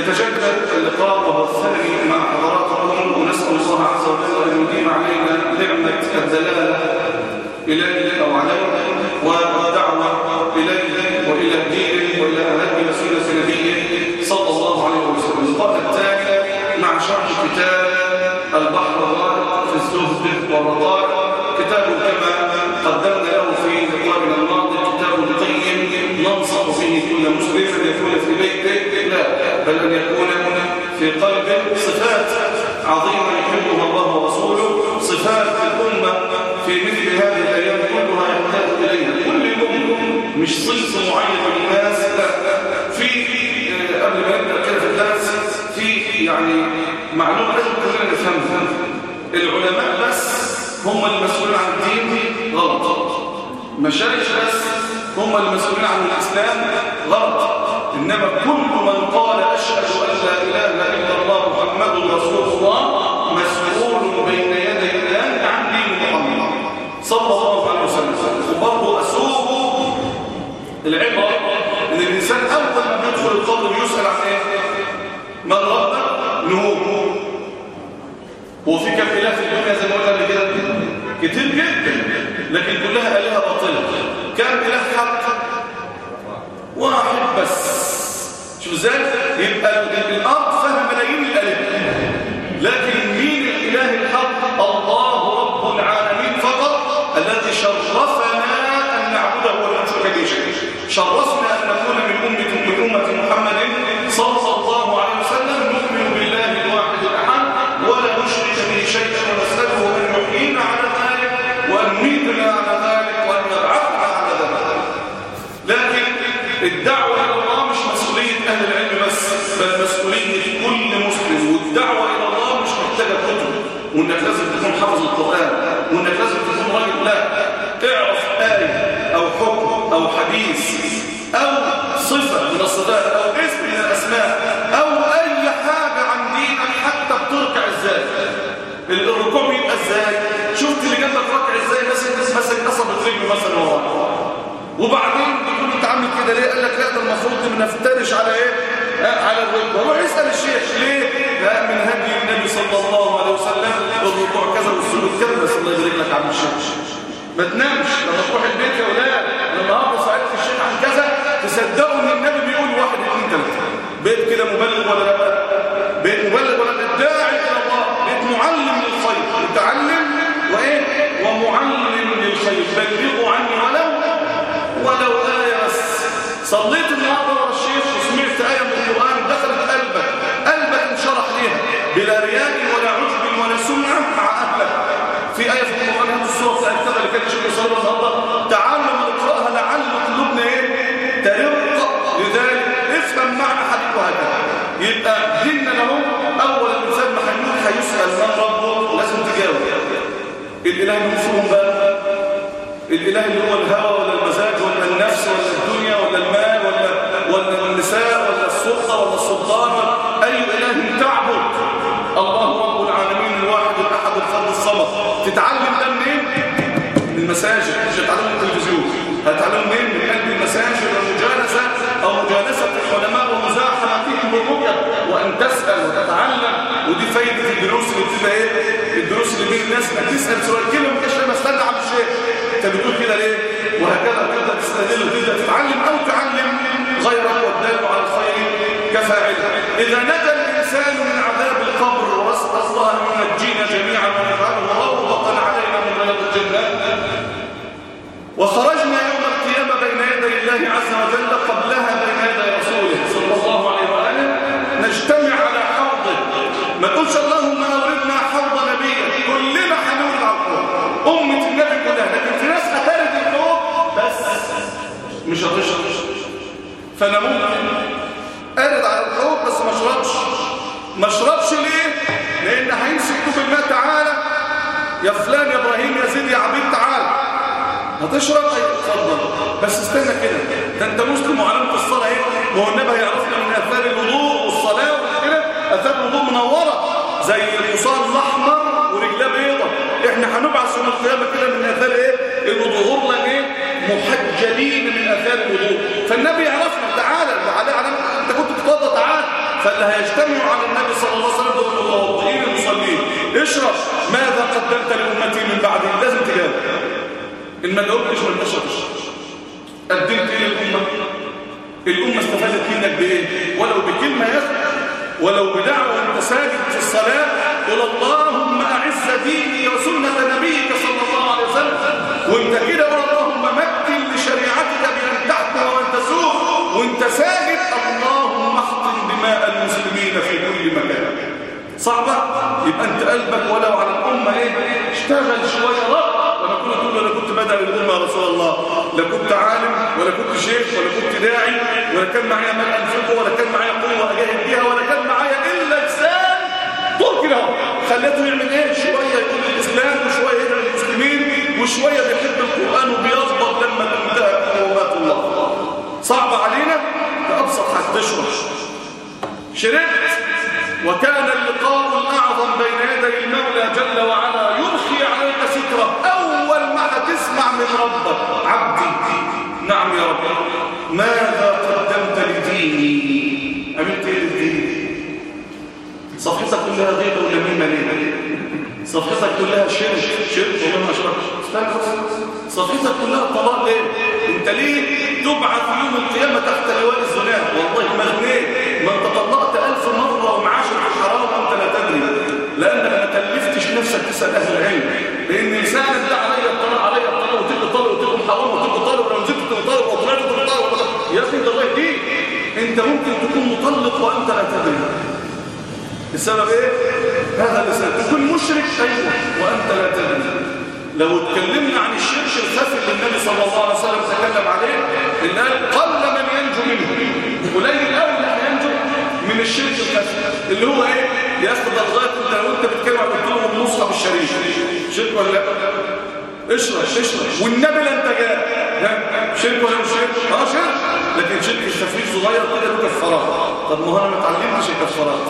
يتجدد اللقاء وهو الثاني مع حضراتكم ونسأل الله عز وجل أن يديم علينا نعمة الدلالة إليه أو عليه والدعوة إليه وإلى دينه وإلى هدي وسيلة نبيه صلى الله عليه وسلم اللقاء الثاني مع شرح كتاب البحر الرائق في الزهد والرضاء كتاب كما قدمنا له في لقائنا الماضي كتاب قيم ننصح به كل مسلم ان يكون في بيته لا بل ان يكون في قلبه صفات عظيمه يحبها الله ورسوله صفات الامه في مثل هذه الايام كلها يحتاج اليها كل الامه مش صنف معين من الناس لا في قبل ما نبدا كده في الدرس في يعني معلومه لازم كلنا نفهمها العلماء بس هم المسؤولين عن الدين غلط مشايخ بس هم المسؤولين عن الإسلام غلط إنما كل من قال أشهد أن لا إله إلا الله محمد رسول الله مسؤول بين يدي الله عن دين محمد صلى الله عليه وسلم وبرضه أسوق العبرة إن الإنسان أول ما بيدخل القبر بيسأل عن إيه؟ من ربك؟ نور هو في كم إله في الدنيا زي ما قلنا قبل كده كتير جدا لكن كلها آلهة باطلة كم إله حق واحد بس شوف ازاي يبقى الأرض فهم ملايين الآلهة لكن مين الإله الحق الله رب العالمين فقط الذي شرفنا أن نعبده ولا نشرك به شيء شرفنا أن نكون من أمة من أمة محمد صلى الله عليه وسلم نؤمن بالله الواحد الأحد ولا نشرك به شيئا ونسأله أن يحيينا على ذلك وأن يميتنا على ذلك وأن يبعثنا على ذلك لكن الدعوة إلى الله مش مسؤولية أهل العلم بس بل مسؤولية كل مسلم والدعوة إلى الله مش محتاجة كتب وإنك لازم تكون حافظ القرآن وإنك لازم تكون راجل لا اعرف آية أو حكم أو حديث أو صفة من الصفات أو اسم من الأسماء أو أي حاجة عن دينك حتى بتركع ازاي الركوع بيبقى ازاي شفت اللي جنبك راكع ازاي بس الناس مسك قصبة رجله مثلا وراه وبعدين بيكون انت عامل كده ليه قال لك لا ده المفروض نفترش على ايه آه على الركبه روح اسال الشيخ ليه ده من هدي النبي صلى الله عليه وسلم الركوع كذا والسجود كذا بس الله يبارك لك عم الشيخ ما تنامش لما تروح البيت يا اولاد انا النهارده سالت الشيخ عن كذا تصدقوا ان النبي بيقول واحد اثنين ثلاثه بيت كده مبلغ ولا لا بيت مبلغ ولا الداعي الى الله بيت معلم للخير متعلم وايه ومعلم للخير بلغوا عني ولو ولو آية بس صليت النهارده ورا الشيخ وسمعت آية من القرآن دخلت قلبك قلبك انشرح ليها بلا رياء ولا عجب ولا سمعة مع أهلك في آية في القرآن هذه السورة بتاعت كذا اللي كان الشيخ يصلي النهارده تعالوا نقرأها لعل قلوبنا ايه ترق لذلك افهم معنى حديث وهكذا يبقى ديننا له أول الإنسان ما هيموت هيسأل من ربه لازم تجاوب الإله المفهوم بقى الإله اللي هو الهوى ولا المزاج ولا النفس ولا الدنيا ولا المال ولا ولا النساء ولا السلطة ولا السلطان ولا أي إله تعبد الله رب العالمين الواحد الأحد الفرد الصمد تتعلم ده منين؟ من المساجد مش هتعلم من التلفزيون هتعلم منين؟ من قلب المساجد والمجالسة أو مجالسة العلماء ومزاحمتهم بالرؤيا وأن تسأل وتتعلم ودي فايدة الدروس اللي بتبقى إيه؟ الدروس اللي بين الناس انك تسأل سؤال كلمة ما كانش ما استنى على الشيخ انت بتقول كده ليه وهكذا تبدا تستدل وتبدا تتعلم او تعلم غيرك والدال على الخير كفاعله اذا نجا الانسان من عذاب القبر واسال الله ان ينجينا جميعا ونجعله روضه علينا من رياض الجنه وخرجنا يوم القيامه بين يدي الله عز وجل قبلها بين يدي رسوله صلى الله عليه واله نجتمع على حوضه ما تقولش اللهم اوردنا حوض نبيك كلنا هنولد على الحوض امه النبي كلها لكن في ناس هترد الحوض بس مش هتشرب فانا ممكن ارد على الحوض بس ما اشربش ما اشربش ليه لان هيمسك كوب الماء تعالى يا فلان يا ابراهيم يا زيد يا عبيد تعالى هتشرب اي اتفضل بس استنى كده ده انت مسلم وعلامه الصلاه ايه ما هو النبي هيعرفنا من اثار الوضوء والصلاه وكده اثار الوضوء منوره زي الحصان الاحمر ورجلاه بيضه احنا هنبعث يوم القيامه كده من اثار ايه الوضوء غرلا ايه محجلين من اثار الوضوء فالنبي يعرفنا تعالى اللي عليه علامه انت كنت بتتوضا تعالى فاللي هيجتمعوا على النبي صلى الله عليه وسلم دول المتوضئين المصلين اشرب ماذا قدمت لأمتي من بعدي لازم تجاوب إن ما جاوبتش ما تشربش قدمت ايه للأمة الأمة استفادت منك بإيه ولو بكلمة يسر ولو بدعوة وانت ساجد في الصلاة قل اللهم أعز ديني وسنة نبيك صلى الله عليه وسلم وانت كده قل اللهم مكن لشريعتك بأن تحكم وأن تسوق وانت ساجد اللهم احقن دماء المسلمين في كل مكان صعبة يبقى انت قلبك ولو على الأمة ايه اشتغل شوية رب وانا كنت تقول انا كنت بدعي للأمة يا رسول الله لا كنت عالم ولا كنت شيخ ولا كنت داعي ولا كان معايا مال انفقه ولا كان معايا قوة اجاهد بيها ولا كان معايا الا لسان طول كده خليته يعمل ايه شوية يقول الاسلام وشوية يدعي للمسلمين وشوية بيحب القرآن وبيصبر لما تنتهى قومات الله صعب علينا بأبسط حد تشرب شربت وكان اللقاء الأعظم بين يدي المولى جل وعلا يرخي عليك ستره أول ما هتسمع من ربك عبدي نعم يا رب ماذا قدمت لديني عملت ايه للدين صفحتك كلها غيبة ولا مين ليه صفحتك كلها شرك شرك والله ما شرك صفحتك كلها طلاق ليه انت ليه تبعث يوم القيامة تحت لواء الزنا والله مغنيه ما انت طلقت ألف مرة ومعاشر في الحرام وانت لا تدري لأنك ما كلفتش نفسك تسأل أهل العلم لأن لسانك ده علي الطلاق علي الطلاق وتبقى طالق وتبقى حرام وتبقى طالق ولو نزلت تبقى طالق وطلعت تبقى طالق يا أخي ده الله يهديك انت ممكن تكون مطلق وانت لا تدري السبب ايه هذا اللسان تكون مشرك ايوه وانت لا تدري لو اتكلمنا عن الشرك الخفي اللي النبي صلى الله عليه وسلم تكلم عليه اللي قال قل من ينجو منه قليل قوي اللي ينجو من الشرك الخفي اللي هو ايه ياخد لغايه انت لو انت بتتكلم عن بتقول المصحف الشريف شرك ولا لا اشرب اشرب والنبي لا انت جاي شرك ولا مش شرك اه شرك لكن شرك الخفيف صغير كده له كفارات طب ما هو انا ما اتعلمتش الكفارات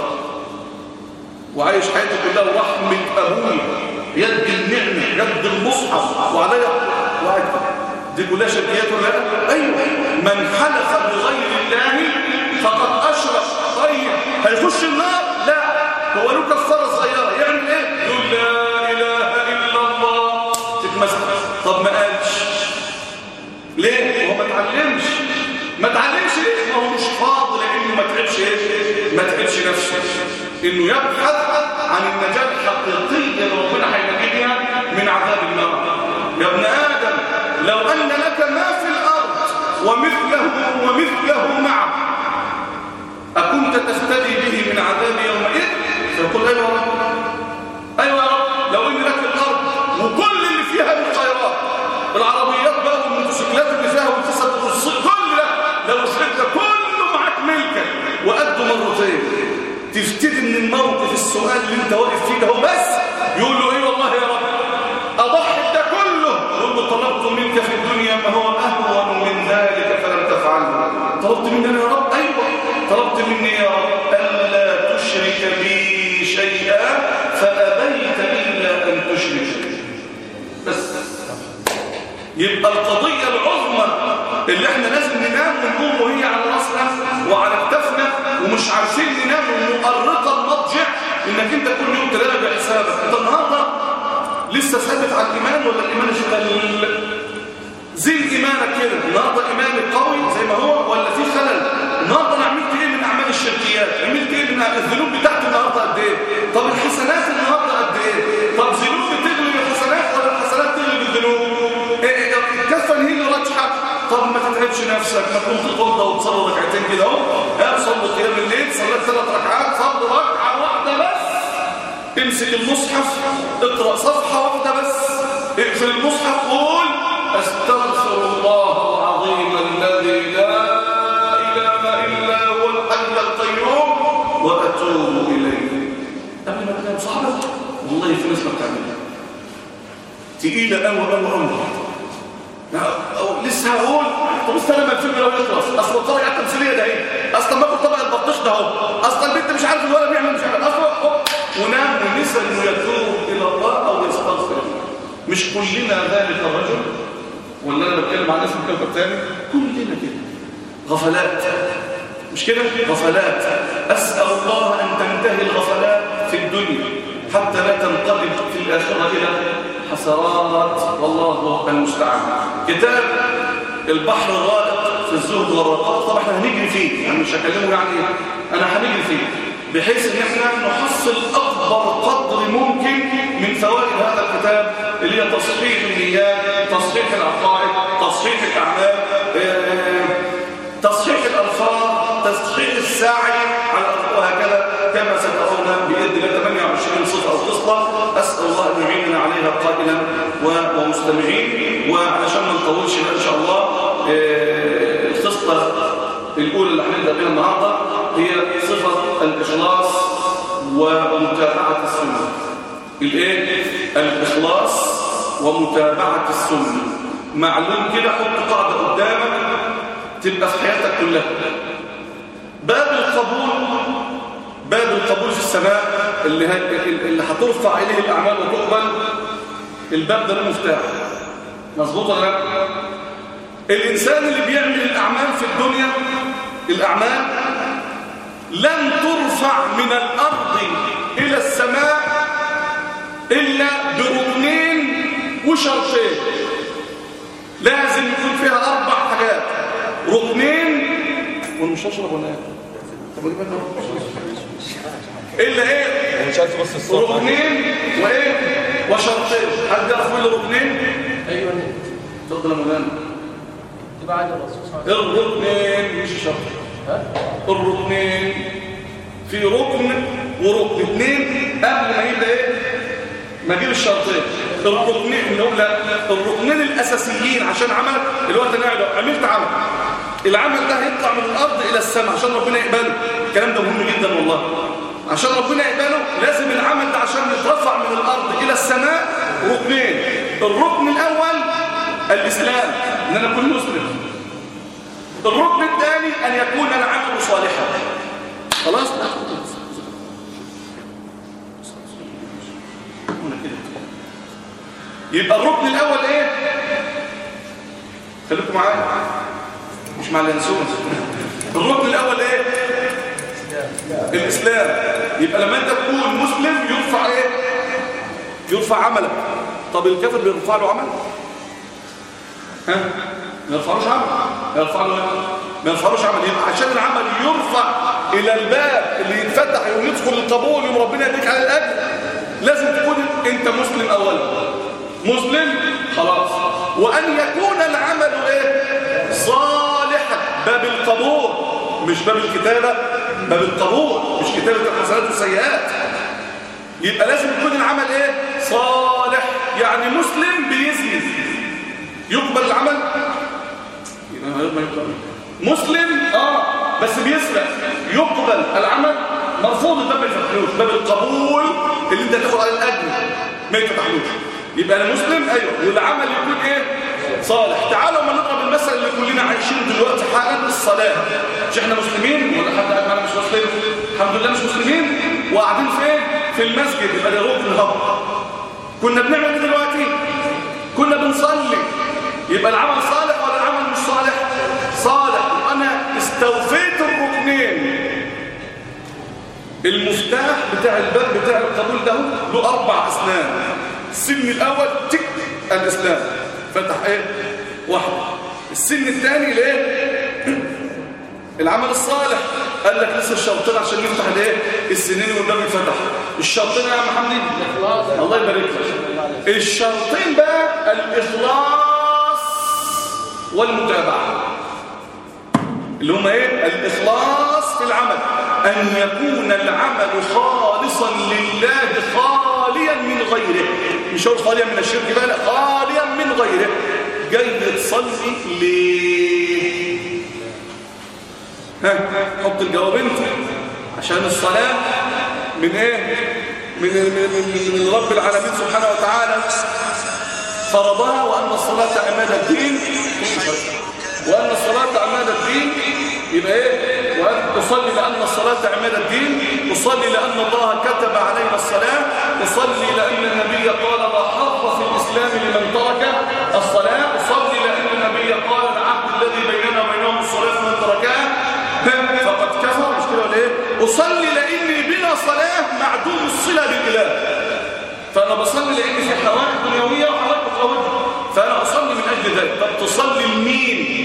وعايش حياتي كلها ورحمة أبوي يد النعمة يد المصحف وعليا وعد دي كلها شركيات ولا لا؟ أيوة من حلف بغير الله فقد أشرك طيب هيخش النار؟ لا هو له كفارة صغيرة يعمل إيه؟ يقول لا إله إلا الله تتمسك طب ما قالش ليه؟ هو ما اتعلمش ما اتعلمش ليه؟ ما هو مش فاضي لأنه ما تعبش إيه؟ ما تعبش نفسه انه يبحث عن النجاة الحقيقية اللي ربنا هينجيها من عذاب النار يا ابن آدم لو أن لك ما في الأرض ومثله ومثله معه أكنت تفتدي به من عذاب يومئذ فيقول أيوة يا رب أيوة يا رب لو أن لك الأرض وكل اللي فيها من خيرات العربيات بقى والموتوسيكلات اللي فيها والفسد كل ده لو شركت كله معاك ملكك وقده مرتين تفتدي من الموقف السؤال اللي انت واقف فيه ده هو بس يقول له ايه والله يا رب اضحي ده كله يقول له طلبت منك في الدنيا ما هو اهون من ذلك فلم تفعله طلبت مني انا يا رب ايوه طلبت مني يا رب الا تشرك بي شيئا فابيت الا ان تشرك بس يبقى القضيه العظمى اللي احنا لازم ننام ونقوم وهي على راسنا وعلى كتفنا ومش عارفين ننام ومؤرقه المضجع انك انت كل يوم تراجع حسابك انت النهارده لسه ثابت على الايمان ولا الايمان اشتغل زين ايمانك كده النهارده ايمانك قوي زي ما هو ولا في خلل النهارده انا عملت ايه من اعمال الشركيات عملت ايه من الذنوب بتاعتي النهارده قد ايه طب الحسنات النهارده قد ايه طب ذنوب بتغلب الحسنات ولا الحسنات تغلب الذنوب إيه الكفه هي اللي راجحه طب ما تتعبش نفسك ما تقوم تتوضى وتصلي ركعتين كده اهو ها صلي قيام الليل صليت ثلاث ركعات صلي ركعه واحده بس امسك المصحف اقرا صفحه واحده بس اقفل المصحف قول استغفر الله العظيم الذي لا اله الا هو الحي القيوم واتوب اليه قبل ما تنام صحابك والله في ناس ما بتعملها تقيله قوي قوي قوي أو لسه هقول طب استنى ما الفيلم لو يخلص اصل الطبقه التمثيليه ده ايه اصل ما كنت طبق البطيخ ده اهو اصل البنت مش عارف الولد بيعمل مش عارف اصل ونام ونسى انه يتوب الى الله او يستغفر مش كلنا ذلك الرجل ولا انا بتكلم عن ناس من كوكب تاني كلنا كده غفلات مش كده غفلات أسأل الله أن تنتهي الغفلات في الدنيا حتى لا تنقلب في الآخرة إلى حسرات والله المستعان كتاب البحر الرائق في الزهد والرقاق طبعا احنا هنجري فيه يعني مش هكلمه يعني انا هنجري فيه بحيث ان احنا نحصل اكبر قدر ممكن من فوائد هذا الكتاب اللي هي تصحيح النيات تصحيح العقائد تصحيح الاعمال تصحيح الالفاظ تصحيح السعي على وهكذا كما سترون باذن الله 28 صفه او خصله اسال الله ان يعيننا عليها قائلا ومستمعين وعلشان ما نطولش ان شاء الله الخصله الاولى اللي هنبدا بها النهارده هي صفه الاخلاص ومتابعه السنه الايه الاخلاص ومتابعه السنه معلوم كده حط قاعده قدامك تبقى في حياتك كلها باب القبول باب القبول في السماء اللي اللي هترفع اليه الاعمال وتقبل الباب ده له مفتاح مظبوط ولا لا الانسان اللي بيعمل الاعمال في الدنيا الاعمال لن ترفع من الارض الى السماء الا بركنين وشرطين لازم يكون فيها اربع حاجات ركنين وانا مش هشرب ولا ايه طب اجيب الا ايه مش عايز بس الصوت ركنين وايه وشرطين حد يعرف ايه الركنين ايوه اتفضل يا مولانا تبقى عاد الرسول صلى الله عليه الركنين مش شرط ها الركنين في ركن وركن اثنين قبل ما يبقى ايه ما اجيب الشرطين الركنين اللي هم لا الركنين الاساسيين عشان عمل اللي هو انت قاعد عملت عمل العمل ده هيطلع من الارض الى السماء عشان ربنا يقبله الكلام ده مهم جدا والله عشان ربنا يقبله لازم العمل ده عشان يترفع من الارض الى السماء ركنين الركن الاول الاسلام ان انا اكون مسلم الركن الثاني ان يكون العمل صالحا خلاص يبقى الركن الاول ايه خليكم معايا مش مع الانسون الركن الاول ايه الاسلام يبقى لما انت تكون مسلم يرفع ايه يرفع عملك طب الكافر بيرفع له عمل ها ما يرفعلوش عمل يرفع له ايه ما يرفعلوش عمل يبقى عشان العمل يرفع الى الباب اللي يتفتح ويدخل القبول يوم ربنا يديك على الاجر لازم تكون انت مسلم اولا مسلم خلاص وان يكون العمل ايه صالحا باب القبول مش باب الكتابه باب القبول مش كتابه الحسنات والسيئات يبقى لازم يكون العمل ايه صالح يعني مسلم بيزني يقبل العمل يبقى ما يقبل مسلم اه بس بيسرق يقبل العمل مرفوض الباب ما يفتحلوش باب القبول اللي انت تاخد على الاجر ما يفتحلوش يبقى انا مسلم ايوه والعمل يكون ايه صالح تعالوا ما نضرب المثل اللي كلنا عايشينه دلوقتي حالا الصلاه مش احنا مسلمين ولا حد قاعد معانا مش مسلم الحمد لله مش مسلمين وقاعدين فين في المسجد يبقى ده ركن الهب كنا بنعمل ايه دلوقتي كنا بنصلي يبقى العمل صالح ولا العمل مش صالح صالح وانا استوفيت الركنين المفتاح بتاع الباب بتاع القبول ده له اربع اسنان السن الاول تك الاسلام فتح ايه واحد السن الثاني ليه العمل الصالح قال لك لسه الشرطين عشان نفتح الايه السنين والباب يفتح الشرطين يا عم حمدي الله يبارك لك الشرطين بقى الاخلاص والمتابعه اللي هم ايه الاخلاص في العمل ان يكون العمل خالصا لله خاليا من غيره مش هو خاليا من الشرك بقى لا خاليا من غيره جاي تصلي ليه ها حط الجواب انت عشان الصلاه من ايه من من, من, من رب العالمين سبحانه وتعالى فرضها وان الصلاه عماد الدين وأن الصلاة عماد الدين يبقى إيه؟ وأن أصلي لأن الصلاة عماد الدين أصلي لأن الله كتب علينا الصلاة أصلي لأن النبي قال لا حظ في الإسلام لمن ترك الصلاة أصلي لأن النبي قال العهد الذي بيننا وبينهم الصلاة من تركها فقد كفر مش كده ولا إيه؟ أصلي صلة بالإله فأنا بصلي لأن في حوائج دنيوية وحوائج أخروية فأنا أصلي من أجل ذلك طب تصلي لمين؟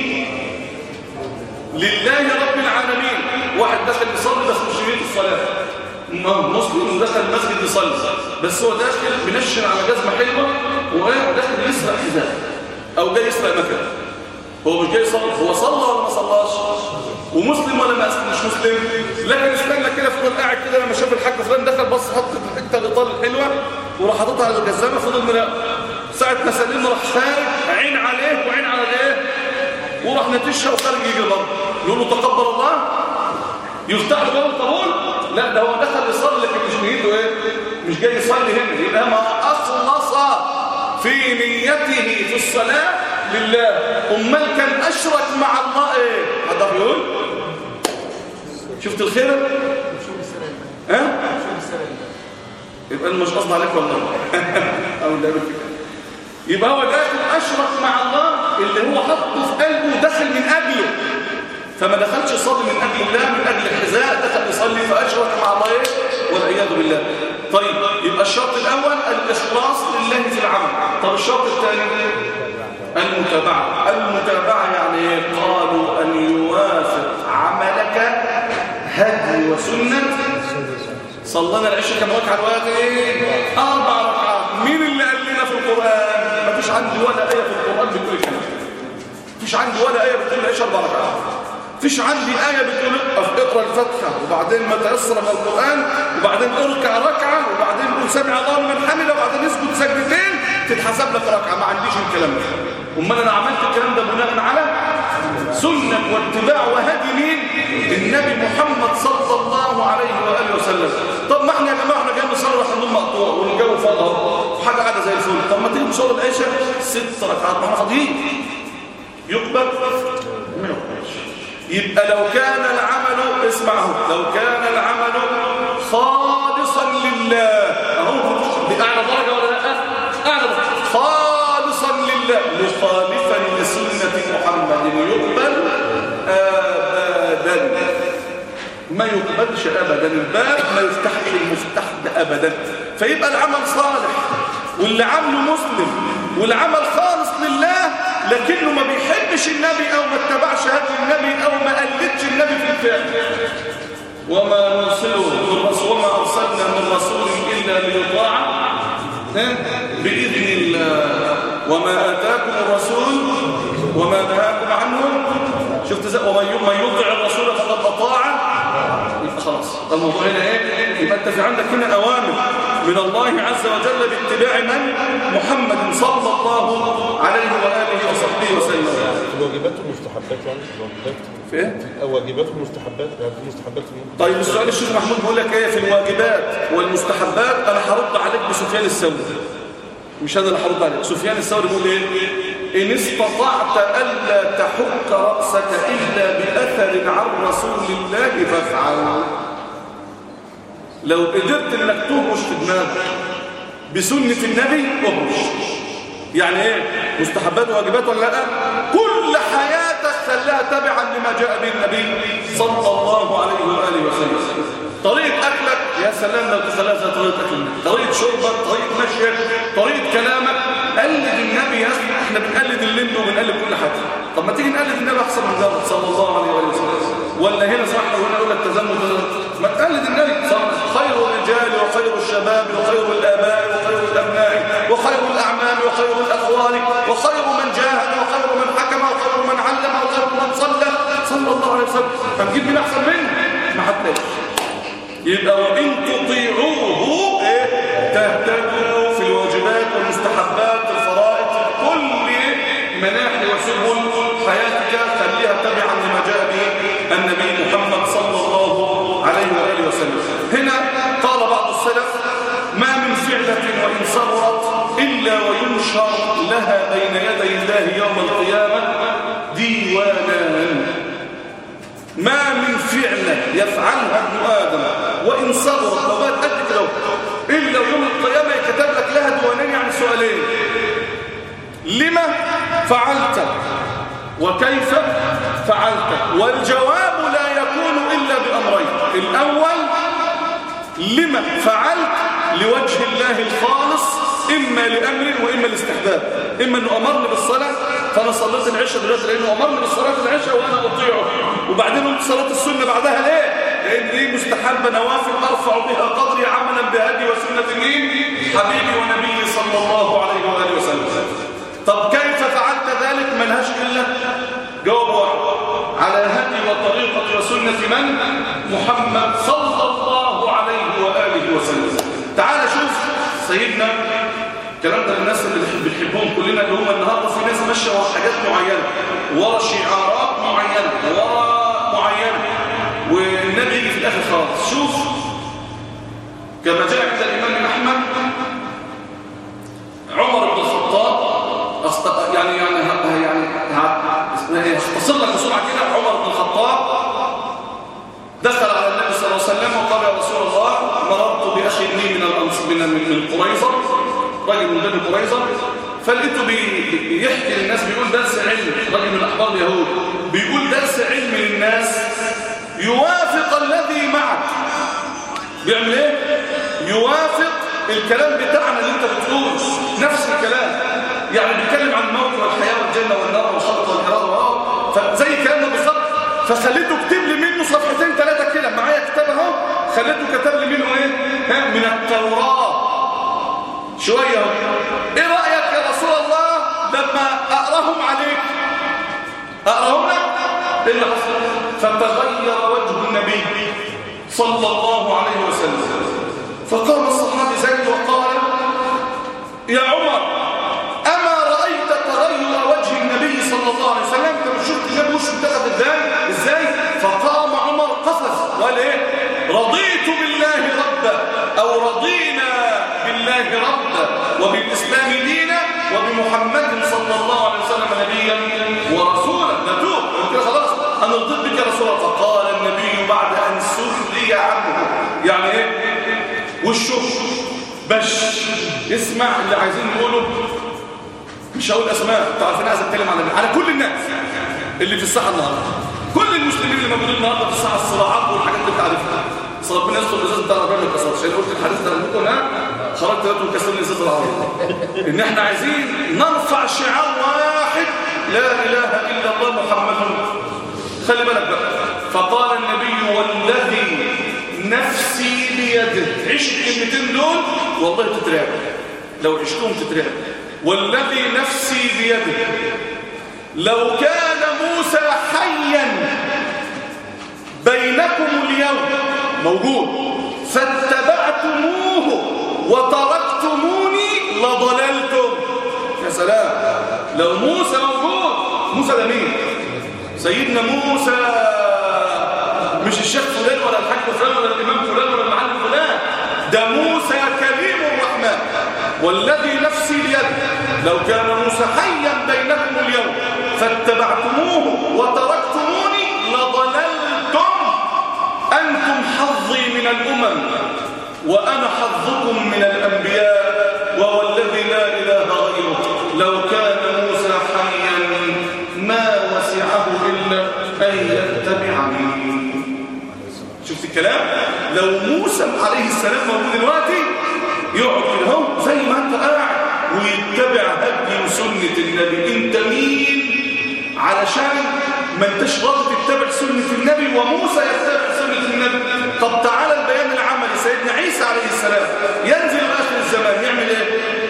لله رب العالمين واحد دخل يصلي بس مش يريد الصلاة م- مسلم دخل المسجد يصلي بس هو داخل بنشن على جزمة حلوة وقاعد داخل يسرق حذاء أو جاي يسرق مكان هو مش جاي يصلي هو صلى ولا ما صلاش ومسلم ولا ما مش مسلم لكن استنى كده فضل قاعد كده لما شاف الحاج فلان دخل بص حط الحته الاطار الحلوه وراح حاططها على الجزامه فضل مراقب ساعه ما سلم راح خارج عين عليه وعين على الايه وراح نتشها وخارج يجي برضه يقول له تقبل الله يفتح له باب القبول لا ده هو دخل يصلي لكن مش نيته ايه مش جاي يصلي هنا يبقى ما اخلص في نيته في الصلاه لله امال كان اشرك مع الله ايه حد يقول شفت الخير شوف السلام ها شوف السلام يبقى انا مش قصدي عليك والله او لا بالفكره يبقى هو داخل اشرك مع الله اللي هو حطه في قلبه ودخل من اجله فما دخلش يصلي من اجل الله من اجل الحذاء دخل يصلي فاشرك مع الله ايه والعياذ بالله طيب يبقى الشرط الاول الاخلاص لله في العمل طب الشرط الثاني المتابعه المتابعه يعني ايه قالوا ان يوافق عملك هدي وسنه صلينا العشاء كم ركعه دلوقتي ايه اربع ركعات مين اللي قال لنا في القران مفيش عندي ولا ايه في القران بتقول الكلام مفيش عندي ولا ايه بتقول العشاء اربع ركعات مفيش عندي ايه بتقول اقف اقرا الفاتحه وبعدين ما تيسر من القران وبعدين اركع ركعه وبعدين قول سمع الله لمن حمده وبعدين اسجد سجدتين تتحسب لك ركعه ما عنديش الكلام ده امال انا عملت الكلام ده بناء على سنة واتباع وهدي مين النبي محمد صلى الله عليه وآله وسلم طب ما احنا يا جماعة احنا جايين نصلي رحمة مقطوع والجو فاضي حاجة قاعدة زي الفل طب ما تيجي نصلي العشاء ست ركعات ما احنا فاضيين يقبل ما يقبلش يبقى لو كان العمل اسمعه لو كان العمل خالصا لله اهو دي اعلى درجة ولا لا اعلى درجة خالصا لله مخالفا لسنة محمد يقبل ابدا ما يقبلش ابدا الباب ما يفتحش المفتاح ده ابدا فيبقى العمل صالح واللي عمله مسلم والعمل خالص لله لكنه ما بيحبش النبي او ما اتبعش هدي النبي او ما قلدش النبي في الفعل وما نرسله من رسول وما ارسلنا من رسول الا ليطاع ها؟ باذن الله وما اتاكم الرسول وما نهاكم عنه شفت ازاي ومن ي- من يطع الرسول فقد اطاع يبقى خلاص الموضوع هنا ايه يبقى انت في عندك هنا اوامر من الله عز وجل باتباع من محمد صلى الله عليه واله وصحبه وسلم الواجبات والمستحبات يعني الواجبات في ايه الواجبات والمستحبات يعني في مستحبات المهم. طيب السؤال الشيخ محمود بيقول لك ايه في الواجبات والمستحبات انا هرد عليك بسفيان الثوري مش انا اللي هرد عليك سفيان الثوري بيقول ايه ان استطعت الا تحك راسك الا باثر عن رسول الله فافعل لو قدرت انك تهرش في دماغك بسنه النبي اهرش يعني ايه مستحبات وواجبات ولا لا كل حياتك خليها تبعا لما جاء به النبي صلى الله عليه واله وسلم طريقه اكلك يا سلام لو تخليها زي طريقه اكلك طريقه شربك طريقه مشيك طريقه كلامك قلد النبي يا اخي احنا بنقلد اللمبي وبنقلد كل حاجه طب ما تيجي نقلد النبي احسن من ده صلى الله عليه واله وسلم ولا هنا صح وهنا يقول لك تزمت ما تقلد النبي صلى خير الرجال وخير الشباب وخير الاباء وخير الابناء وخير الاعمال وخير الاقوال وخير من جاهد وخير من حكم وخير من علم وخير من صلى صلى الله عليه وسلم هنجيب مين احسن منه ما حدش يبقى وان تطيعوه ايه تهتدوا في الواجبات والمستحبات الفرائض كل مناحي وسبل حياتك خليها تبعا لما جاء به النبي محمد صلى الله عليه واله وسلم هنا قال بعض السلف ما من فعلة وإن صغرت إلا وينشر لها بين يدي الله يوم القيامة ديوانا ما من فعلة يفعلها ابن آدم وإن صغرت لو بقت قد كده إلا يوم القيامة يكتب لك لها ديوانين يعني سؤالين لما فعلت وكيف فعلت والجواب لا يكون إلا بأمرين الأول لما فعلت لوجه الله الخالص إما لأمر وإما لاستحباب إما أنه أمرني بالصلاة فأنا صليت العشاء دلوقتي لأنه أمرني بالصلاة العشاء وأنا أطيعه وبعدين قلت صلاة السنة بعدها ليه؟ لأن دي مستحبة نوافل أرفع بها قدري عملا بهدي وسنة مين؟ حبيبي ونبيي صلى الله عليه وآله وسلم طب كيف فعلت ذلك منهج إلا جواب واحد على هدي وطريقة وسنة من؟ محمد صلى الله عليه وآله وسلم تعال شوف سيدنا الكلام ده للناس اللي بنحب- بنحبهم كلنا اللي هم النهارده في ناس ماشيه ورا حاجات معينه ورا شعارات معينه ورا معينه والنبي يجي في الاخر خالص شوف كما جاء عند الامام احمد عمر بن الخطاب أست... يعني يعني ه- يعني ه- هختصر لك بسرعه كده عمر بن الخطاب دخل على النبي صلى الله عليه وسلم وقال يا رسول الله مررت باخ لي من الأنص من من من قريظه راجل من بني قريظه فلقيته بي- بيحكي للناس بيقول درس علم راجل من احبار اليهود بيقول درس علم للناس يوافق الذي معك بيعمل ايه يوافق الكلام بتاعنا اللي انت بتقوله نفس الكلام يعني بيتكلم عن الموت والحياه والجنه والنار والخلق والاراده فزي كلامنا بالظبط فخليته كتب لي منه صفحتين ثلاثه كده معايا كتاب اهو خليته كتب لي منه ايه ها من التوراه شويه اهو ايه رايك يا رسول الله لما اقراهم عليك اقراهم لك ايه اللي حصل فتغير وجه النبي صلى الله عليه وسلم فقام الصحابي زيد وقال يا عمر أما رأيت تغير وجه النبي صلى الله عليه وسلم انت مش شفت النبي وشه اتخذ ازاي ازاي فقام عمر قفز وقال ايه رضيت بالله ربا او رضينا بالله ربا وبالاسلام دينا وبمحمد صلى الله عليه وسلم نبيا ورسولا نتوب قلت له خلاص انا رضيت بك يا رسول الله فقال النبي بعد ان سري عنه يعني ايه وشه بش اسمع اللي عايزين نقوله مش هقول اسماء انتوا عارفين عايز اتكلم على مين على كل الناس اللي في الساحه النهارده كل المسلمين اللي موجودين النهارده في الساحه الصراعات والحاجات اللي انت عارفها صار ربنا يستر الازاز بتاع ربنا ما يتكسرش عشان قلت الحديث ده لكم هنا خرجت لكم كسر الازاز العربي ان احنا عايزين نرفع شعار واحد لا اله الا الله محمد خلي بالك بقى فقال النبي والذي نفسي بيده عيش الكلمتين دول والله تترعب لو عشتهم تترعب والذي نفسي بيده لو كان موسى حيا بينكم اليوم موجود فاتبعتموه وتركتموني لضللتم يا سلام لو موسى موجود موسى ده مين سيدنا موسى مش الشيخ فلان ولا الحاج فلان ولا الامام فلان ولا المعلم فلان ده موسى كليم الرحمن والذي نفسي بيده لو كان موسى حيا بينكم اليوم فاتبعتموه وتركتموني لضللتم أنتم حظي من الأمم وأنا حظكم من الأنبياء وهو الذي لا إله غيره لو كان موسى حيا ما وسعه إلا أن يتبعني شفت الكلام لو موسى عليه السلام موجود دلوقتي يقعد كده اهو زي ما انت قاعد ويتبع هدي وسنه النبي انت مين علشان ما انتش راضي تتبع سنه النبي وموسى يتبع سنه النبي طب تعالى البيان العملي سيدنا عيسى عليه السلام ينزل اخر الزمان يعمل ايه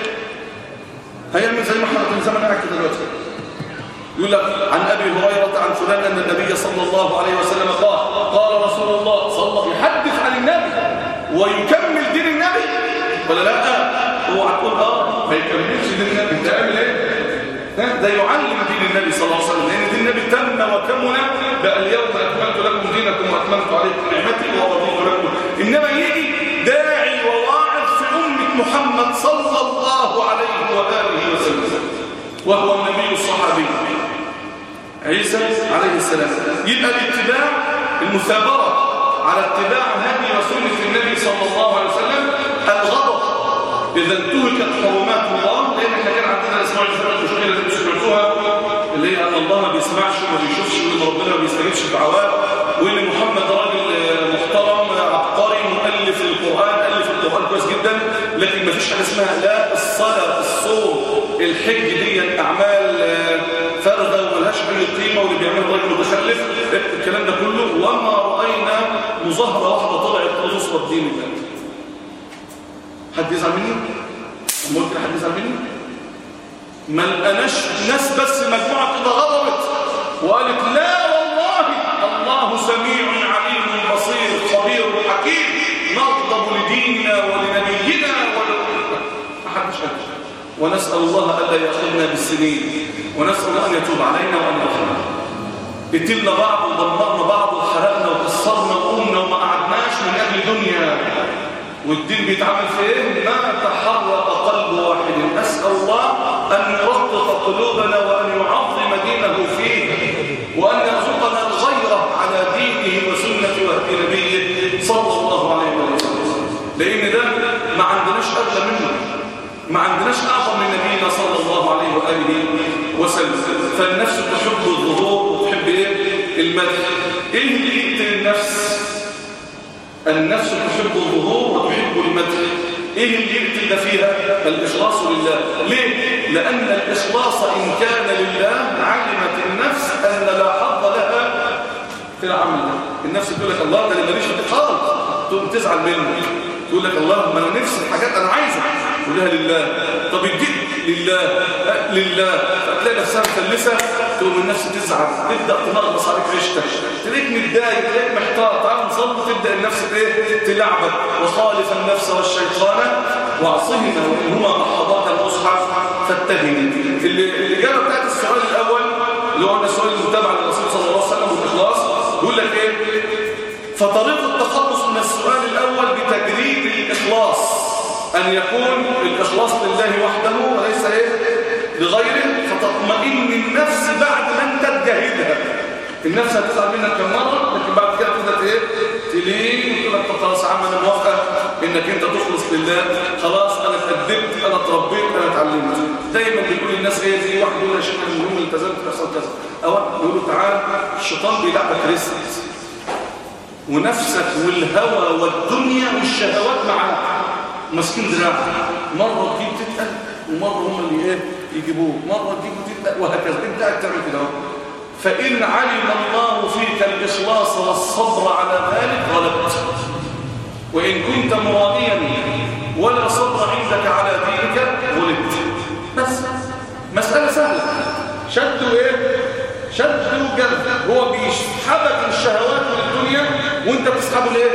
هيعمل زي ما احنا في الزمن قاعد كده دلوقتي يقول لك عن أبي هريرة عن فلان أن النبي صلى الله عليه وسلم قال قال رسول الله صلى الله يحدث عن النبي ويكمل دين النبي ولا لا هو هتقول اه ما يكملش دين النبي انت عامل ايه ها؟ ده يعلم دين النبي صلى الله عليه وسلم لان دين النبي تم وكمل بقى اليوم اكملت لكم دينكم واكملت عليكم نعمتي ورضيت لكم انما يجي داعي وواعظ في امه محمد صلى الله عليه واله وسلم وهو النبي الصحابي عيسى عليه السلام يبقى الاتباع المثابرة على اتباع هدي رسول النبي صلى الله عليه وسلم الغضب إذا انتهكت حرمات الله لأن احنا كان عندنا الأسماء الفرق المشكلة اللي انتم سمعتوها اللي هي أن الله ما بيسمعش وما بيشوفش وإن ربنا ما بيستجيبش الدعوات وإن محمد راجل محترم عبقري مؤلف القرآن ألف القرآن كويس جدا لكن ما فيش حاجه اسمها لا الصلاه الصوم الحج دي اعمال آه، فارغه وملهاش اي قيمه واللي بيعملها الراجل متخلف الكلام ده كله وما راينا مظاهره واحده طلعت تصبر دين الله حد يزعل مني ممكن حد يزعل مني ما لقناش ناس بس مجموعه كده غضبت وقالت لا والله الله سميع عليم بصير خبير حكيم نغضب لديننا ولنبينا ول... ما حدش قال ونسال الله الا ياخذنا بالسنين ونسال الله ان يتوب علينا وان يرحمنا قتلنا بعض ودمرنا بعض وحرقنا وكسرنا وقمنا وما قعدناش من اجل دنيا والدين بيتعمل في ايه ما تحرك قلب واحد اسال الله ان يرقق قلوبنا وان يعظم دينه فيه وان يرزقنا الغيره على دينه وسنه وهدي نبيه صلى الله عليه وسلم لان ده ما عندناش اغلى منه ما عندناش اعظم من نبينا صلى الله عليه واله وسلم فالنفس تحب الظهور وتحب ايه المدح ايه اللي يقتل النفس النفس تحب الظهور وتحب المدح ايه اللي يقتل ده فيها الاخلاص لله ليه لان الاخلاص ان كان لله علمت النفس ان لا حظ لها في العمل ده النفس تقول لك الله ده اللي ماليش فيه خالص تقوم تزعل منه تقول لك الله ما انا نفسي الحاجات انا عايزها تقول لها لله طب الجد لله أه لله فتلاقي نفسها مفلسه تقوم النفس تزعل تبدا تنغص عليك ريشتك تلاقيك متضايق تلاقيك محتار تعال نصلي تبدا النفس ايه تلعبك وخالف النفس والشيطان واعصهما وانهما محضاك المصحف فاتهمني الاجابه بتاعت السؤال الاول اللي هو السؤال المتابع للرسول صلى الله عليه وسلم والاخلاص يقول لك ايه فطريق التخلص من السؤال الاول بتجريد الاخلاص ان يكون الاخلاص لله وحده وليس ايه لغيره فتطمئن النفس بعد ما انت تجاهدها النفس هتزعل منك كم مره لكن بعد كده تبدا ايه تلين وتقول لك طب خلاص يا عم انا موافقه انك انت تخلص لله خلاص انا اتقدمت انا اتربيت انا اتعلمت دايما بيقول الناس ايه في واحد يقول يا شيخ المهم التزمت بيحصل كذا او يقول له تعالى الشيطان بيلعبك ريست ونفسك والهوى والدنيا والشهوات معاك ماسكين دراعك مره تجيب تتقل ومره هم اللي ايه يجيبوه مره تجيب تتقل وهكذا انت قاعد تعمل كده اهو فإن علم الله فيك الإخلاص والصبر على ذلك غلبت وإن كنت مرائيا ولا صبر عندك على دينك غلبت بس مسألة سهلة شد وإيه؟ شد وجلد هو بيسحبك الشهوات والدنيا وانت بتسحبه لإيه؟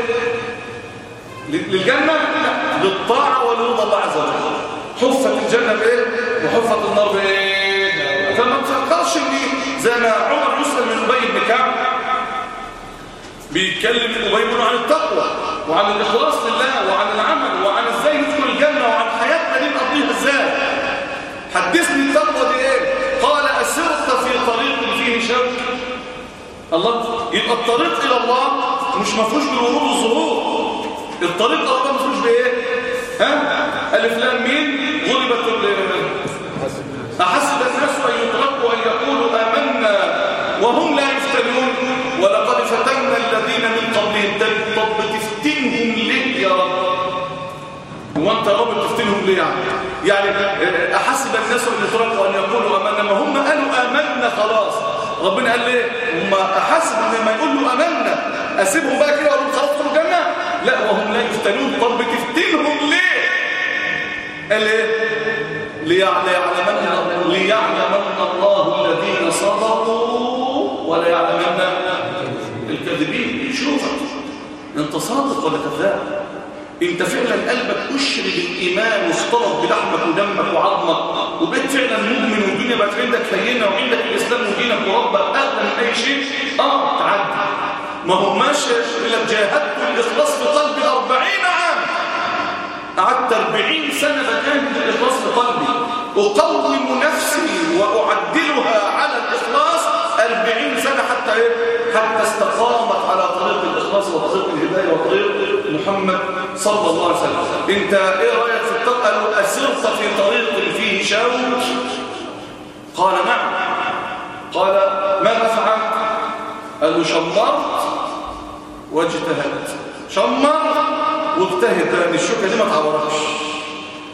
للجنة للطاعة ولرضا الله عز وجل حفت الجنة بإيه؟ وحفت النار بإيه؟ فما تفكرش ان زي ما عمر يسأل من أبي بن كعب بيتكلم أبي بن عن التقوى وعن الإخلاص لله وعن العمل وعن ازاي ندخل الجنة وعن حياتنا دي نقضيها ازاي حدثني التقوى دي ايه قال أسرت في طريق فيه شوك الله يبقى الطريق إلى الله مش مفروش بالورود والظهور الطريق إلى الله مفروش بإيه ها ألف لام مين غلبت أحسب الناس أن يتركوا أن يقولوا آمنا وهم لا يفتنون ولقد فتنا الذين من قبلهم طب تفتنهم ليه يا رب وانت يا رب تفتنهم ليه يعني يعني أحسب الناس أن يتركوا أن يقولوا آمنا ما هم قالوا آمنا خلاص ربنا قال ليه هم أحسب أن ما يقولوا آمنا أسيبهم بقى كده وأقول خلاص ادخلوا الجنة لا وهم لا يفتنون طب تفتنهم ليه قال ايه ليعلمن ليعلمن الله الذين صدقوا ولا يعلمن الكاذبين شوفك انت صادق ولا كذاب انت فعلا قلبك اشرب الايمان واختلط بلحمك ودمك وعظمك وبقيت فعلا مؤمن والدنيا بقت عندك هينه وعندك الاسلام ودينك وربك اغلى من اي شيء اه تعدي ما هو ماشي لك جاهدت الاخلاص في قلبي 40 عام قعدت 40 سنة بجاهد الإخلاص في قلبي أقوم نفسي وأعدلها على الإخلاص 40 سنة حتى إيه؟ حتى استقامت على طريق الإخلاص وطريق الهداية وطريق محمد صلى الله عليه وسلم أنت إيه رأيك في الطريق قالوا أسرت في طريق فيه شوك قال نعم قال ماذا فعلت قال له شمرت واجتهدت شمر واجتهد لان الشوكه دي ما تعوركش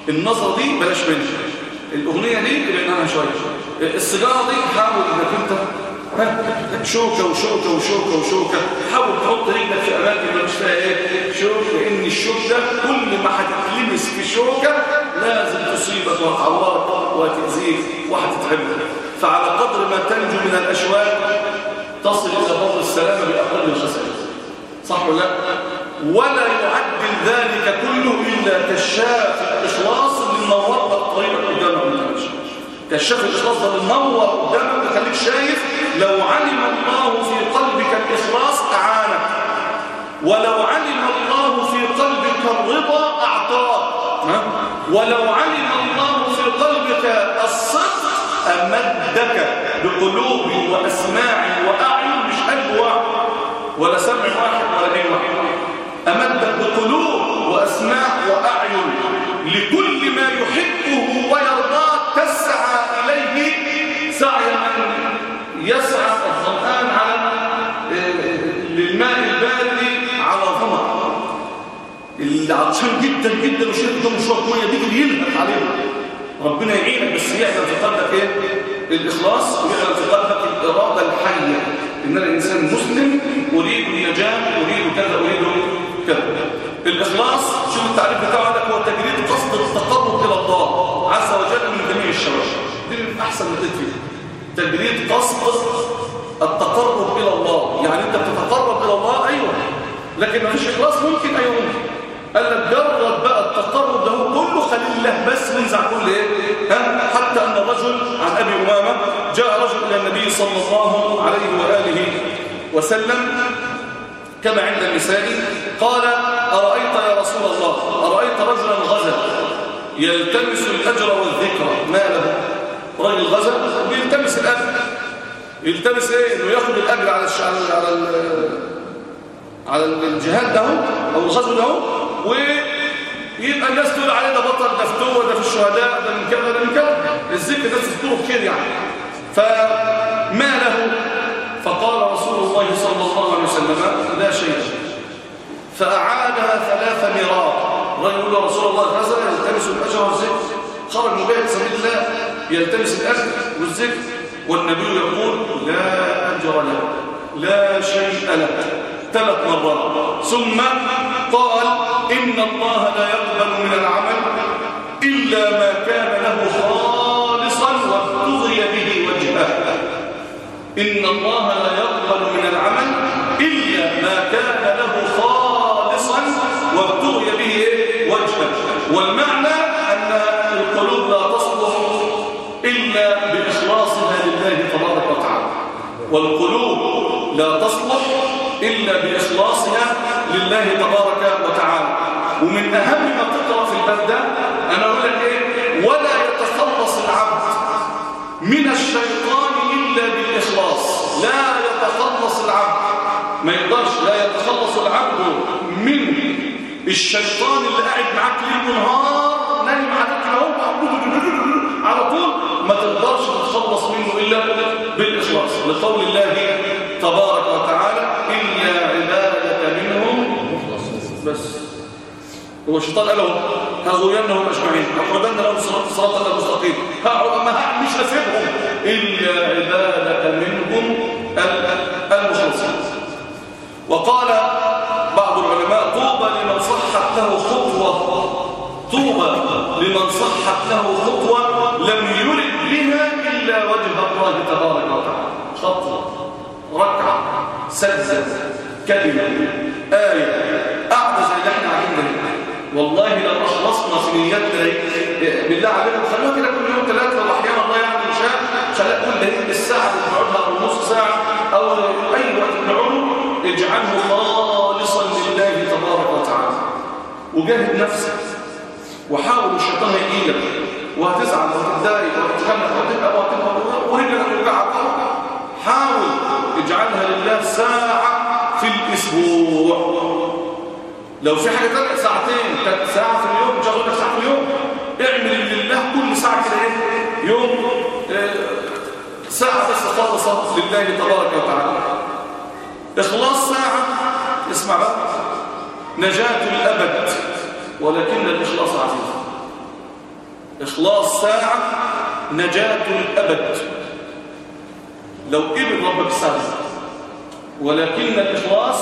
النظرة دي بلاش منها الأغنية دي ابعد عنها شوية السيجارة دي حاول إنك أنت ها، شوكة وشوكة وشوكة وشوكة حاول تحط رجلك في أماكن ما مش فيها إيه شوك لأن الشوك ده كل ما هتتلمس في شوكة لازم تصيبك وتعورك وتأذيك وهتتعبك فعلى قدر ما تنجو من الأشواك تصل إلى بر السلامة بأقل الخسائر صح ولا لا؟ ولا يعدل ذلك كله إلا كشاف الإخلاص اللي منور لك طريقك قدامك من الأمشي كشاف الإخلاص ده اللي منور قدامك يخليك شايف لو علم الله في قلبك الإخلاص أعانك ولو علم الله في قلبك الرضا أعطاك ها؟ ولو علم الله في قلبك الصدق أمدك بقلوب وأسماع وأعين مش قلب واحد ولا سمع واحد ولا عين واحد أمدك بقلوب وأسماع وأعين لكل ما يحبه ويرضاه تسعى إليه سعي من يسعى الظمآن على للماء البارد على ظمأ اللي عطشان جدا جدا وشرب ده مشروع ميه دي اللي يلهث عليه ربنا يعينك بس يعلم في قلبك ايه الاخلاص ويعلم في قلبك الاراده الحيه ان انا انسان مسلم اريد النجاه اريد كذا اريد كذا الاخلاص شوف التعريف بتاعه ده هو تجريد قصد التقرب الى الله عز وجل من جميع الشرائع دي من احسن ما فيها تجريد قصد التقرب الى الله يعني انت بتتقرب الى الله ايوه لكن ما فيش اخلاص ممكن ايوه ممكن قال لك جرب بقى التقرب ده كله خليل الله بس وانزع كل ايه ها؟ حتى ان الرجل عن ابي امامه جاء رجل الى النبي صلى الله عليه واله وسلم كما عند النساء قال ارايت يا رسول الله ارايت رجلا غزا يلتمس الاجر والذكر ما له رجل غزا بيلتمس الاجر يلتمس ايه انه ياخد الاجر على الش... على على ال... على الجهاد ده او الغزو ده ويبقى الناس تقول عليه ده بطل ده فتوه ده في الشهداء ده من كذا ده من كذا الذكر ده تذكره كتير يعني فما له فقال رسول الله صلى الله عليه وسلم لا شيء فأعادها ثلاث مرات الرجل يقول له رسول الله غزا يلتمس الأجر والذكر خرج مجاهد سبيل الله يلتمس الأجر والذكر والنبي يقول لا أجر له لا شيء له ثلاث مرات ثم قال إن الله لا يقبل من العمل إلا ما كان له خالصا وابتغي به وجهه إن الله لا يقبل من العمل إلا ما كان له خالصا وابتغي به وجهه والمعنى أن القلوب لا تصلح إلا بإخلاصها لله تبارك وتعالى والقلوب لا تصلح إلا بإخلاصها لله تبارك وتعالى ومن أهم ما تقرأ في الباب ده أنا أقول لك إيه ولا يتخلص العبد من الشيطان إلا بالإخلاص لا يتخلص العبد ما يقدرش لا يتخلص العبد من الشيطان اللي قاعد معاك ليل ونهار نايم عليك اهو على طول ما تقدرش تتخلص منه إلا بالإخلاص لقول الله تبارك وتعالى إلا عبادك منهم بس هو الشيطان قال لهم هزوينهم أجمعين أقعدن لهم صراط الله المستقيم ما مش هسيبهم إلا عبادك منهم المخلصين وقال بعض العلماء طوبى لمن صحت له خطوة طوبى لمن صحت له خطوة لم يرد بها إلا وجه الله تبارك وتعالى خطوة ركعة سجدة كلمة آية قاعدة زي اللي احنا قاعدين والله لو أخلصنا في نياتنا بالله عليكم خلوها كده كل يوم ثلاثة لو أحيانا الله يعني مش خليها كل هيك الساعة اللي بنقعدها أو نص ساعة أو أي وقت بنقعده اجعله خالصا لله تبارك وتعالى وجاهد نفسك وحاول الشيطان يجيلك وهتزعل وهتتضايق وهتتخانق وهتبقى وهتبقى ورجلك توجعك حاول اجعلها لله ساعة في الأسبوع لو في حاجة تانية ساعتين ساعة في اليوم مش هقول لك ساعة في اليوم اعمل لله كل ساعة كده ايه يوم اه ساعة بس خالصة لله تبارك وتعالى إخلاص ساعة اسمع بقى نجاة الأبد ولكن الإخلاص عزيز إخلاص ساعة نجاة الأبد لو قبل ربك ساعة ولكن الإخلاص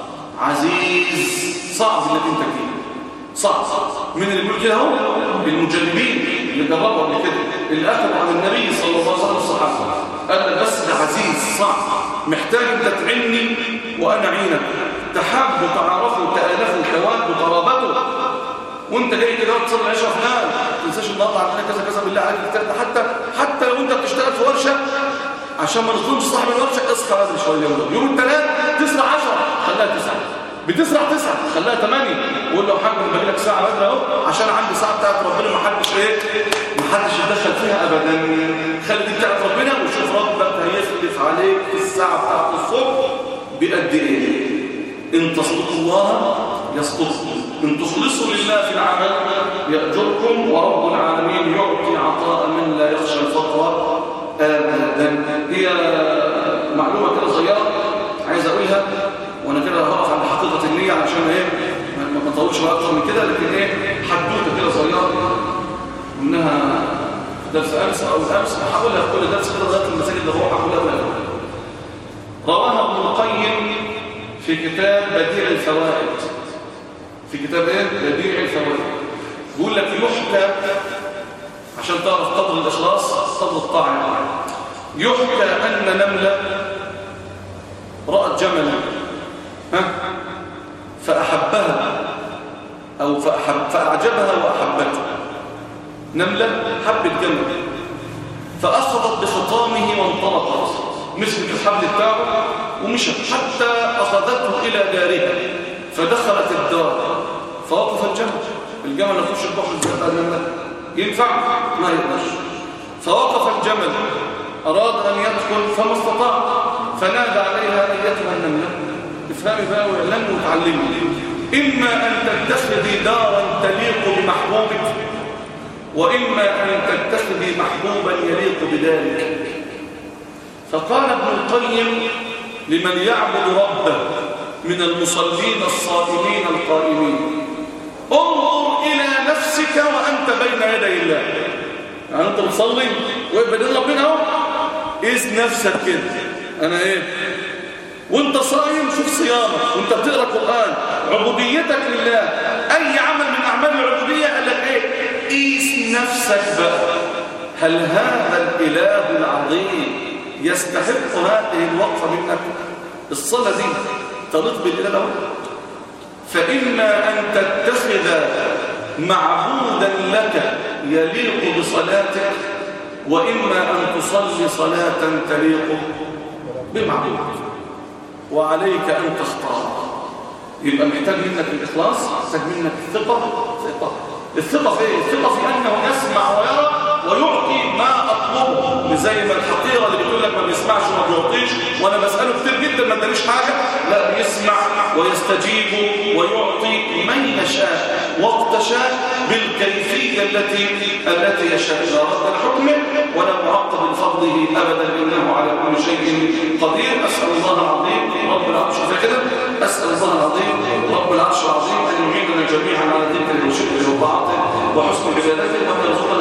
عزيز صعب انك انت فيه صعب من اللي بيقول كده هو المجربين اللي جربوا قبل كده اللي اخذوا عن النبي صلى الله عليه وسلم الصحابه قال لك بس ده عزيز صعب محتاج انت تعني وانا اعينك تحابوا تعارفوا تالفوا توادوا ترابطوا وانت جاي كده تصلي العشاء فلان ما تنساش النهارده عندنا كذا كذا بالله عليك الكلام حتى حتى لو انت بتشتغل في ورشه عشان ما نظلمش صاحب الورشه اصحى بدري شويه يوم يوم الثلاث تسرع 10 خليها 9 بتسرع 9 خليها 8 وقول له يا حاج انا باجي لك ساعه بدري اهو عشان عندي ساعه بتاعت ربنا ما حدش ايه ما حدش يتدخل فيها ابدا خلي دي بتاعت ربنا وشوف ربك هيخلف عليك في الساعه بتاعت الصبح بقد ايه ان تصدقوا الله يصدقكم ان تخلصوا لله في العمل يأجركم ورب العالمين يعطي عطاء من لا يخشى الفقر ابدا هي معلومه كده صغيره عايز اقولها وانا كده هقف عند حقيقه النيه علشان ايه ما ما اطولش بقى اكتر من كده لكن ايه حدوته كده صغيره منها درس امس او الامس هقولها في كل درس كده لغايه المساجد اللي هو هقولها ولا رواها ابن القيم في كتاب بديع الفوائد في كتاب ايه بديع الفوائد بيقول لك يحكى عشان تعرف قدر الاخلاص قدر الطاعه يحكى ان نمله رأت جملا ها فأحبها أو فأحب فأعجبها وأحبته نملة حبت جمل فأخذت بخطامه وانطلقت مسكت الحبل بتاعه ومشت حتى أخذته إلى دارها فدخلت الدار فوقف الجمل الجمل يخش البحر ازاي بقى النملة ينفع ما يقدرش فوقف الجمل أراد أن يدخل فما استطاع فنادى عليها أيتها النملة افهمي بقى واعلمي وتعلمي إما أن تتخذي دارا تليق بمحبوبك وإما أن تتخذي محبوبا يليق بذلك فقال ابن القيم لمن يعبد ربه من المصلين الصائمين القائمين انظر إلى نفسك وأنت بين يدي الله يعني أنت بتصلي ويبدأ ربنا اهو قيس نفسك كده أنا إيه وانت صايم شوف صيامك وانت بتقرا قران عبوديتك لله اي عمل من اعمال العبوديه قال لك ايه قيس نفسك بقى هل هذا الاله العظيم يستحق هذه الوقفه منك الصلاه دي تليق بالاله ده فاما ان تتخذ معبودا لك يليق بصلاتك واما ان تصلي صلاه تليق بمعبودك وعليك أن تختار يبقى محتاج منك الإخلاص محتاج منك الثقة ثقة الثقة في إيه؟ الثقة في أنه يسمع ويرى ويعطي ما أطلبه زي ما الحقيرة اللي بيقول لك ما بيسمعش وما بيعطيش وأنا بسأله كتير جدا ما ادانيش حاجة لا بيسمع ويستجيب ويعطي من يشاء وقت شاء بالكيفية التي التي يشاء لا رد لحكمه ولا معقب لفضله أبدا إنه على كل شيء قدير أسأل الله العظيم رب العرش كده أسأل الله العظيم رب العرش العظيم أن يعيننا جميعا على ذكره وشكره وطاعته وحسن عبادته وأن يرزقنا